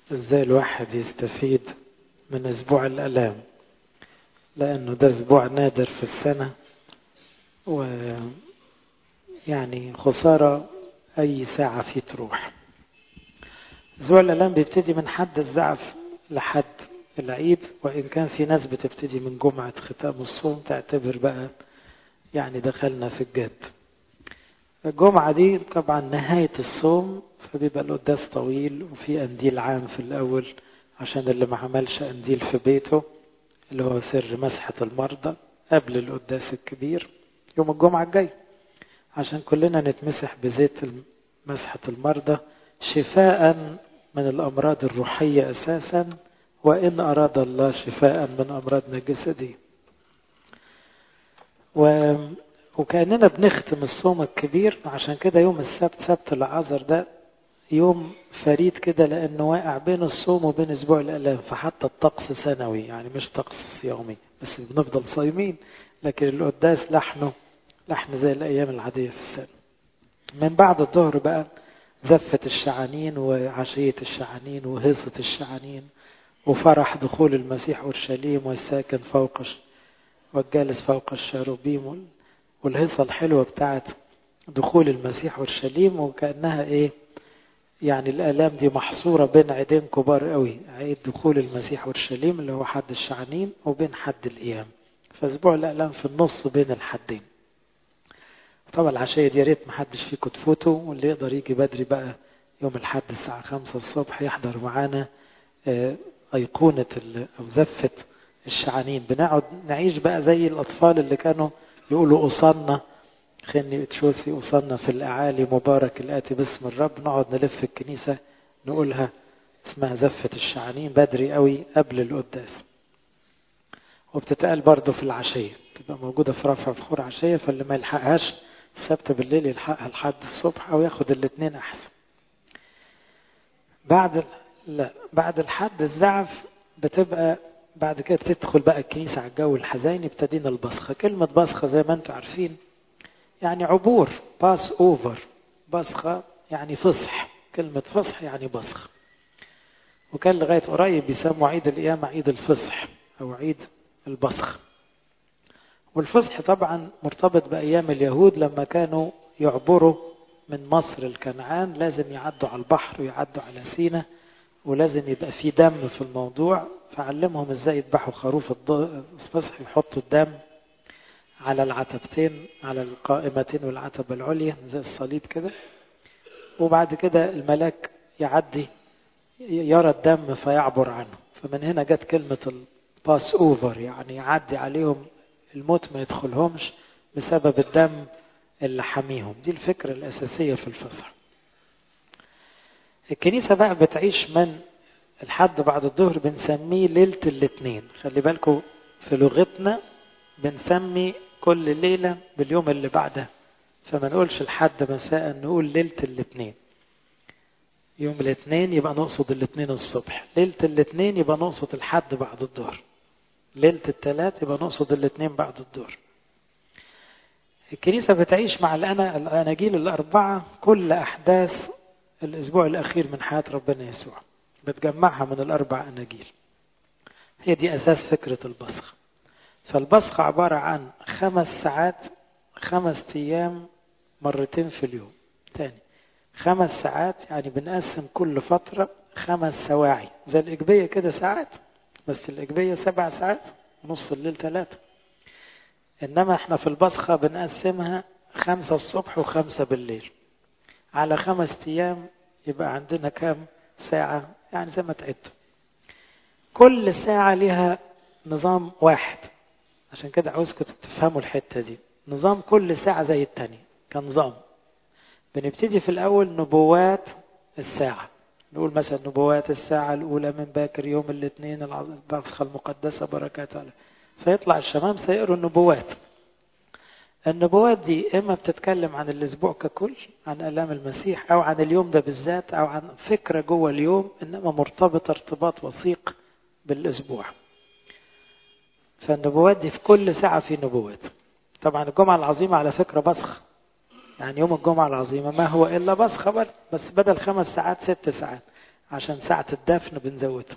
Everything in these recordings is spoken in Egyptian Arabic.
ازاي الواحد يستفيد من اسبوع الالام لانه ده اسبوع نادر في السنة و يعني خسارة اي ساعة فيه تروح اسبوع الالام بيبتدي من حد الزعف لحد العيد وان كان في ناس بتبتدي من جمعة ختام الصوم تعتبر بقى يعني دخلنا في الجد الجمعة دي طبعا نهاية الصوم فبيبقى القداس طويل وفي قنديل عام في الأول عشان اللي ما عملش قنديل في بيته اللي هو سر مسحة المرضى قبل القداس الكبير يوم الجمعة الجاي عشان كلنا نتمسح بزيت مسحة المرضى شفاء من الأمراض الروحية أساسا وإن أراد الله شفاء من أمراضنا الجسدية و... وكأننا بنختم الصوم الكبير عشان كده يوم السبت سبت العذر ده يوم فريد كده لأنه واقع بين الصوم وبين أسبوع الآلام فحتى الطقس سنوي يعني مش طقس يومي بس بنفضل صايمين لكن القداس لحنه لحن زي الأيام العادية في السنة من بعد الظهر بقى زفة الشعانين وعشية الشعانين وهيصة الشعانين وفرح دخول المسيح أورشليم والساكن فوق والجالس فوق الشاروبيم والهيصة الحلوة بتاعت دخول المسيح أورشليم وكأنها إيه يعني الآلام دي محصورة بين عيدين كبار قوي عيد دخول المسيح أورشليم اللي هو حد الشعانين وبين حد القيام فأسبوع الآلام في النص بين الحدين طبعا العشية دي يا ريت محدش فيكم تفوته واللي يقدر يجي بدري بقى يوم الحد الساعة خمسة الصبح يحضر معانا أيقونة أو زفة الشعانين بنقعد نعيش بقى زي الأطفال اللي كانوا يقولوا أصلنا خني تشوسي أصلنا في الأعالي مبارك الآتي باسم الرب نقعد نلف الكنيسة نقولها اسمها زفة الشعانين بدري قوي قبل القداس وبتتقال برضه في العشية تبقى موجودة في رفع فخور عشية فاللي ما يلحقهاش السبت بالليل يلحقها لحد الصبح أو ياخد الاثنين أحسن بعد لا بعد الحد الزعف بتبقى بعد كده تدخل بقى الكنيسة على الجو الحزيني ابتدينا البصخة كلمة بصخة زي ما انتم عارفين يعني عبور باس اوفر بصخة يعني فصح كلمة فصح يعني بصخ وكان لغاية قريب بيسموا عيد القيامة عيد الفصح أو عيد البصخ والفصح طبعا مرتبط بأيام اليهود لما كانوا يعبروا من مصر الكنعان لازم يعدوا على البحر ويعدوا على سينا ولازم يبقى في دم في الموضوع فعلمهم ازاي يذبحوا خروف الفصح يحطوا الدم على العتبتين على القائمتين والعتبة العليا زي الصليب كده وبعد كده الملاك يعدي يرى الدم فيعبر عنه فمن هنا جت كلمة الباس اوفر يعني يعدي عليهم الموت ما يدخلهمش بسبب الدم اللي حميهم دي الفكرة الأساسية في الفصح الكنيسة بقى بتعيش من الحد بعد الظهر بنسميه ليلة الاثنين خلي بالكم في لغتنا بنسمي كل ليلة باليوم اللي بعدها فما نقولش الحد مساء نقول ليلة الاثنين يوم الاثنين يبقى نقصد الاثنين الصبح ليلة الاثنين يبقى نقصد الحد بعد الظهر ليلة الثلاث يبقى نقصد الاثنين بعد الظهر الكنيسة بتعيش مع الأناجيل الأربعة كل أحداث الأسبوع الأخير من حياة ربنا يسوع بتجمعها من الأربع أناجيل هي دي أساس فكرة البصخ فالبصخ عبارة عن خمس ساعات خمس أيام مرتين في اليوم تاني خمس ساعات يعني بنقسم كل فترة خمس سواعي زي الإجبية كده ساعات بس الإجبية سبع ساعات نص الليل ثلاثة إنما إحنا في البصخة بنقسمها خمسة الصبح وخمسة بالليل على خمس أيام يبقى عندنا كام ساعة يعني زي ما تعدوا كل ساعة لها نظام واحد عشان كده عاوزكم تفهموا الحتة دي نظام كل ساعة زي التاني كنظام بنبتدي في الأول نبوات الساعة نقول مثلا نبوات الساعة الأولى من باكر يوم الاثنين البصخة المقدسة بركات عليه فيطلع الشمام سيقروا النبوات النبوات دي إما بتتكلم عن الأسبوع ككل عن ألام المسيح أو عن اليوم ده بالذات أو عن فكرة جوه اليوم إنما مرتبطة ارتباط وثيق بالأسبوع فالنبوات دي في كل ساعة في نبوات طبعا الجمعة العظيمة على فكرة بصخ يعني يوم الجمعة العظيمة ما هو إلا بصخة بس بدل خمس ساعات ست ساعات عشان ساعة الدفن بنزوده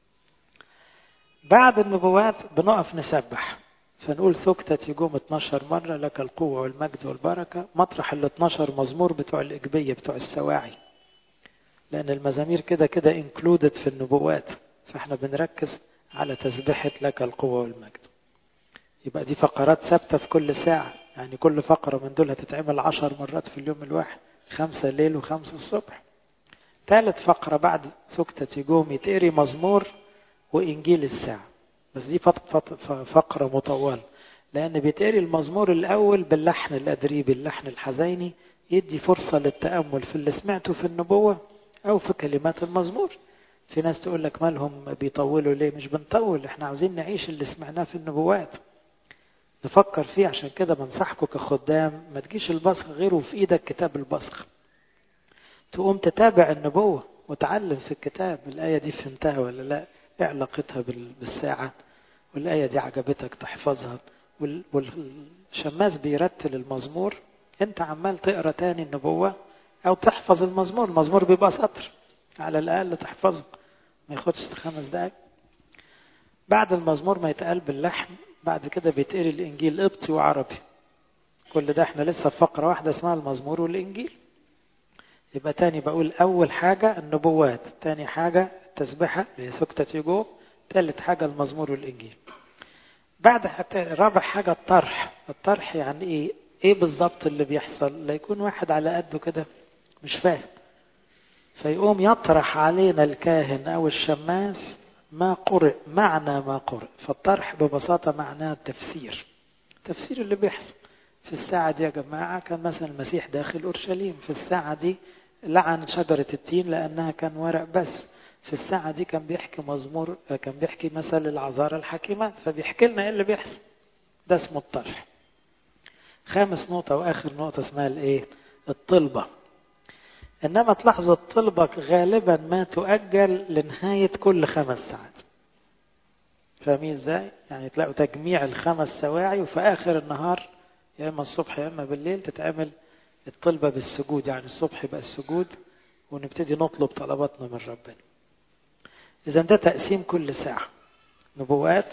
بعد النبوات بنقف نسبح فنقول ثكتة يقوم 12 مرة لك القوة والمجد والبركة مطرح ال 12 مزمور بتوع الإجبية بتوع السواعي لأن المزامير كده كده انكلودد في النبوات فاحنا بنركز على تسبيحة لك القوة والمجد يبقى دي فقرات ثابتة في كل ساعة يعني كل فقرة من دول هتتعمل عشر مرات في اليوم الواحد خمسة الليل وخمسة الصبح ثالث فقرة بعد سكتة يقوم يتقري مزمور وإنجيل الساعة بس دي فقرة مطولة لأن بيتقري المزمور الأول باللحن الأدريبي اللحن الحزيني يدي فرصة للتأمل في اللي سمعته في النبوة أو في كلمات المزمور في ناس تقول لك مالهم بيطولوا ليه مش بنطول احنا عاوزين نعيش اللي سمعناه في النبوات نفكر فيه عشان كده بنصحكم كخدام ما تجيش البصخ غيره في ايدك كتاب البصخ تقوم تتابع النبوة وتعلم في الكتاب الآية دي فهمتها ولا لا ايه علاقتها بالساعة والآية دي عجبتك تحفظها والشماس بيرتل المزمور انت عمال تقرا تاني النبوة او تحفظ المزمور المزمور بيبقى سطر على الأقل تحفظه ما ياخدش خمس دقايق بعد المزمور ما يتقال باللحن بعد كده بيتقري الإنجيل قبطي وعربي كل ده احنا لسه في فقرة واحدة اسمها المزمور والإنجيل يبقى تاني بقول أول حاجة النبوات تاني حاجة التسبحة اللي هي سكتة يجوم تالت حاجة المزمور والإنجيل بعد حتى رابع حاجة الطرح الطرح يعني ايه ايه بالظبط اللي بيحصل لا يكون واحد على قده كده مش فاهم فيقوم يطرح علينا الكاهن أو الشماس ما قرئ معنى ما قرئ فالطرح ببساطة معناه التفسير تفسير اللي بيحصل في الساعة دي يا جماعة كان مثلا المسيح داخل أورشليم في الساعة دي لعن شجرة التين لأنها كان ورق بس في الساعة دي كان بيحكي مزمور كان بيحكي مثل العذارى الحكيمات فبيحكي لنا ايه اللي بيحصل ده اسمه الطرح خامس نقطة وآخر نقطة اسمها الايه الطلبة إنما تلاحظوا الطلبة غالبا ما تؤجل لنهاية كل خمس ساعات فاهمين ازاي؟ يعني تلاقوا تجميع الخمس سواعي وفي آخر النهار يا إما الصبح يا إما بالليل تتعمل الطلبة بالسجود يعني الصبح يبقى السجود ونبتدي نطلب طلباتنا من ربنا إذا ده تقسيم كل ساعة نبوات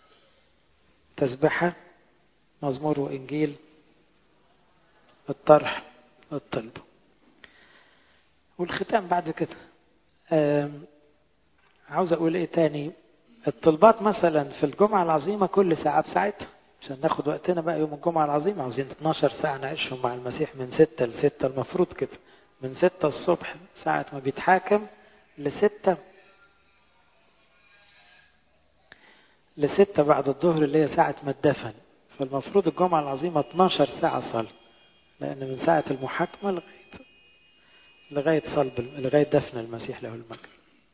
تسبحة مزمور وإنجيل الطرح الطلب والختام بعد كده عاوز أقول إيه تاني الطلبات مثلا في الجمعة العظيمة كل ساعة بساعتها عشان ناخد وقتنا بقى يوم الجمعة العظيمة عاوزين 12 ساعة نعيشهم مع المسيح من 6 ل 6 المفروض كده من 6 الصبح ساعة ما بيتحاكم لستة لستة بعد الظهر اللي هي ساعة ما اتدفن فالمفروض الجمعة العظيمة 12 ساعة صلاة لأن من ساعة المحاكمة لغاية لغاية صلب لغاية دفن المسيح له المجد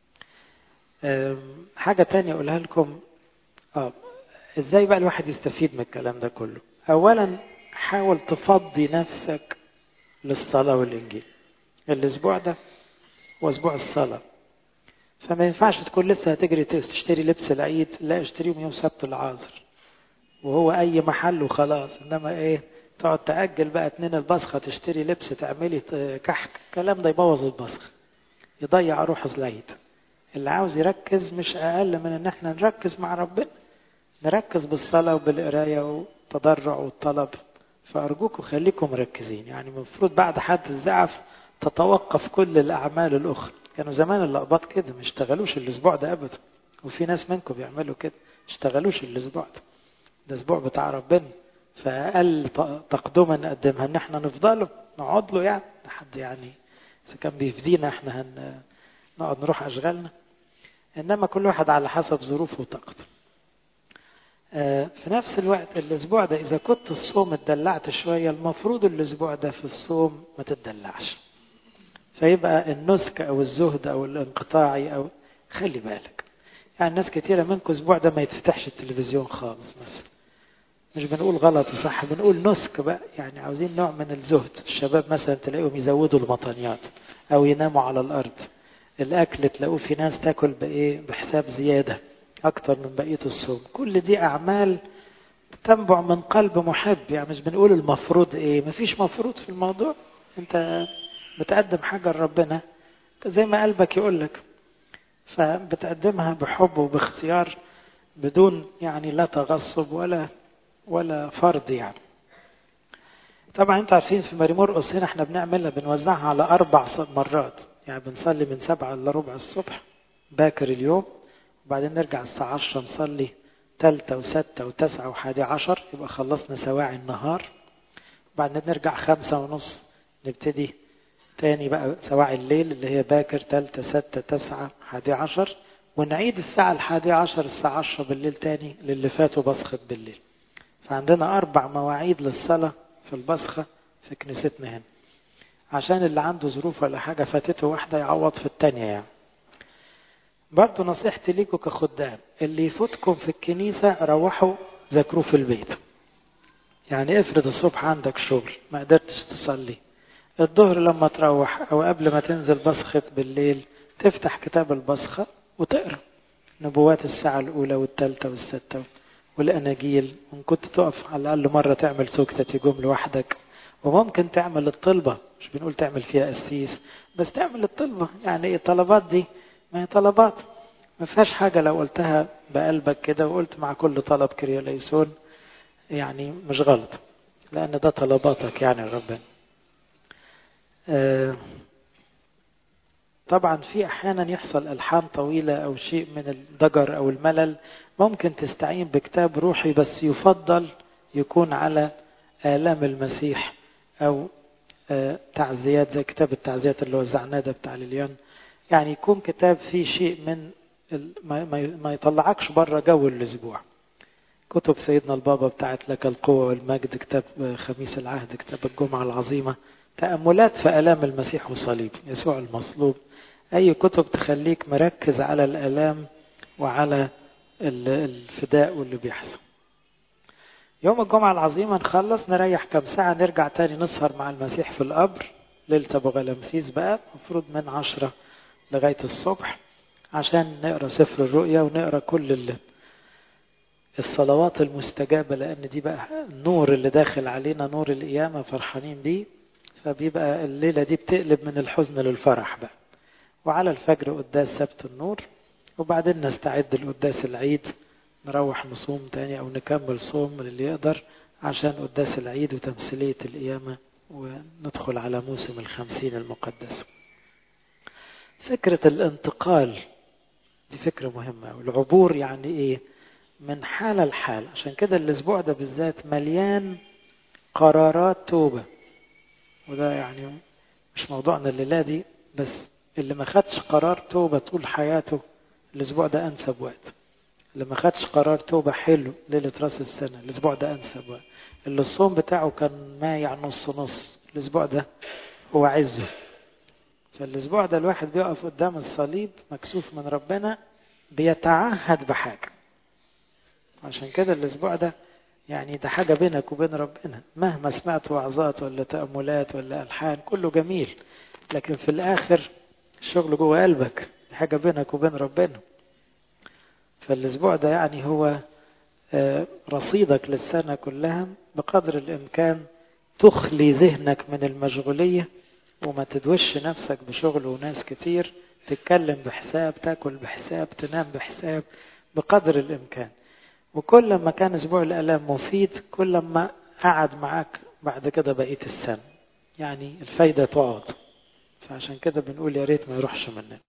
حاجة تانية أقولها لكم آه. إزاي بقى الواحد يستفيد من الكلام ده كله أولا حاول تفضي نفسك للصلاة والإنجيل الأسبوع ده هو أسبوع الصلاة فما ينفعش تكون لسه هتجري تشتري لبس العيد لا اشتريهم يوم سبت العصر وهو أي محل وخلاص إنما إيه تقعد تأجل بقى اتنين البصخة تشتري لبس تعملي كحك الكلام ده يبوظ البصخ يضيع روح العيد اللي عاوز يركز مش أقل من إن احنا نركز مع ربنا نركز بالصلاة وبالقراية والتضرع والطلب فأرجوكم خليكم مركزين يعني المفروض بعد حد الزعف تتوقف كل الأعمال الأخرى كانوا زمان اللقبات كده ما اشتغلوش الأسبوع ده أبدا وفي ناس منكم بيعملوا كده اشتغلوش الأسبوع ده ده أسبوع بتاع ربنا فأقل تقدمة نقدمها إن احنا نفضله نقعد له يعني لحد يعني إذا كان بيفدينا احنا هن نقعد نروح أشغالنا إنما كل واحد على حسب ظروفه وطاقته في نفس الوقت الأسبوع ده إذا كنت الصوم اتدلعت شوية المفروض الأسبوع ده في الصوم ما تتدلعش فيبقى النسك أو الزهد أو الانقطاعي أو خلي بالك يعني ناس كتيرة منكم الأسبوع ده ما يتفتحش التلفزيون خالص مثلا مش بنقول غلط وصح بنقول نسك بقى يعني عاوزين نوع من الزهد الشباب مثلا تلاقيهم يزودوا المطانيات أو يناموا على الأرض الأكل تلاقوه في ناس تاكل بإيه بحساب زيادة أكتر من بقية الصوم كل دي أعمال تنبع من قلب محب يعني مش بنقول المفروض إيه مفيش مفروض في الموضوع أنت بتقدم حاجة لربنا زي ما قلبك يقول لك فبتقدمها بحب وباختيار بدون يعني لا تغصب ولا ولا فرض يعني طبعا انتوا عارفين في ماري مرقس هنا احنا بنعملها بنوزعها على اربع مرات يعني بنصلي من سبعة الا ربع الصبح باكر اليوم وبعدين نرجع الساعة عشرة نصلي تالتة وستة وتسعة وحادي عشر يبقى خلصنا سواعي النهار وبعدين نرجع خمسة ونص نبتدي تاني بقى سواعي الليل اللي هي باكر تالتة ستة تسعة حادي عشر ونعيد الساعة الحادية عشر الساعة عشرة بالليل تاني للي فاتوا بصخة بالليل فعندنا أربع مواعيد للصلاة في البصخة في كنيستنا هنا عشان اللي عنده ظروف ولا حاجة فاتته واحدة يعوض في التانية يعني برضه نصيحتي ليكم كخدام اللي يفوتكم في الكنيسة روحوا ذاكروه في البيت يعني افرض الصبح عندك شغل ما قدرتش تصلي الظهر لما تروح او قبل ما تنزل بصخة بالليل تفتح كتاب البصخة وتقرا نبوات الساعة الأولى والثالثة والستة والأناجيل وإن كنت تقف على الأقل مرة تعمل سكتة جم لوحدك وممكن تعمل الطلبة مش بنقول تعمل فيها قسيس بس تعمل الطلبة يعني ايه الطلبات دي ما هي طلبات ما فيهاش حاجة لو قلتها بقلبك كده وقلت مع كل طلب كرياليسون يعني مش غلط لأن ده طلباتك يعني ربنا آه طبعا في أحيانا يحصل ألحان طويلة أو شيء من الضجر أو الملل ممكن تستعين بكتاب روحي بس يفضل يكون على آلام المسيح أو آه تعزيات زي كتاب التعزيات اللي وزعناه ده بتاع ليليان يعني يكون كتاب فيه شيء من ما, ما يطلعكش بره جو الأسبوع كتب سيدنا البابا بتاعت لك القوة والمجد كتاب خميس العهد كتاب الجمعة العظيمة تأملات في آلام المسيح وصليب يسوع المصلوب أي كتب تخليك مركز على الآلام وعلى الفداء واللي بيحصل يوم الجمعة العظيمة نخلص نريح كم ساعة نرجع تاني نسهر مع المسيح في القبر ليلة أبو غلامسيس بقى المفروض من عشرة لغاية الصبح عشان نقرا سفر الرؤيا ونقرا كل اللي الصلوات المستجابة لأن دي بقى النور اللي داخل علينا نور القيامة فرحانين بيه فبيبقى الليلة دي بتقلب من الحزن للفرح بقى وعلى الفجر قداس سبت النور وبعدين نستعد لقداس العيد نروح نصوم تاني أو نكمل صوم للي يقدر عشان قداس العيد وتمثيلية القيامة وندخل على موسم الخمسين المقدس فكرة الانتقال دي فكرة مهمة والعبور يعني ايه من حالة لحال عشان كده الاسبوع ده بالذات مليان قرارات توبة وده يعني مش موضوعنا الليلة دي بس اللي ما خدش قرار توبة طول حياته الاسبوع ده انسب وقت اللي ما خدش قرار توبة حلو ليلة راس السنة الاسبوع ده انسب وقت اللي الصوم بتاعه كان مايع نص نص الاسبوع ده هو عزه فالاسبوع ده الواحد بيقف قدام الصليب مكسوف من ربنا بيتعهد بحاجة عشان كده الاسبوع ده يعني ده حاجة بينك وبين ربنا مهما سمعت وعظات ولا تأملات ولا ألحان كله جميل لكن في الآخر الشغل جوه قلبك حاجة بينك وبين ربنا فالاسبوع ده يعني هو رصيدك للسنة كلها بقدر الإمكان تخلي ذهنك من المشغولية وما تدوش نفسك بشغل وناس كتير تتكلم بحساب تاكل بحساب تنام بحساب بقدر الإمكان وكل ما كان أسبوع الآلام مفيد كل ما قعد معاك بعد كده بقية السنة يعني الفايدة تقعد فعشان كده بنقول يا ريت ما يروحش مننا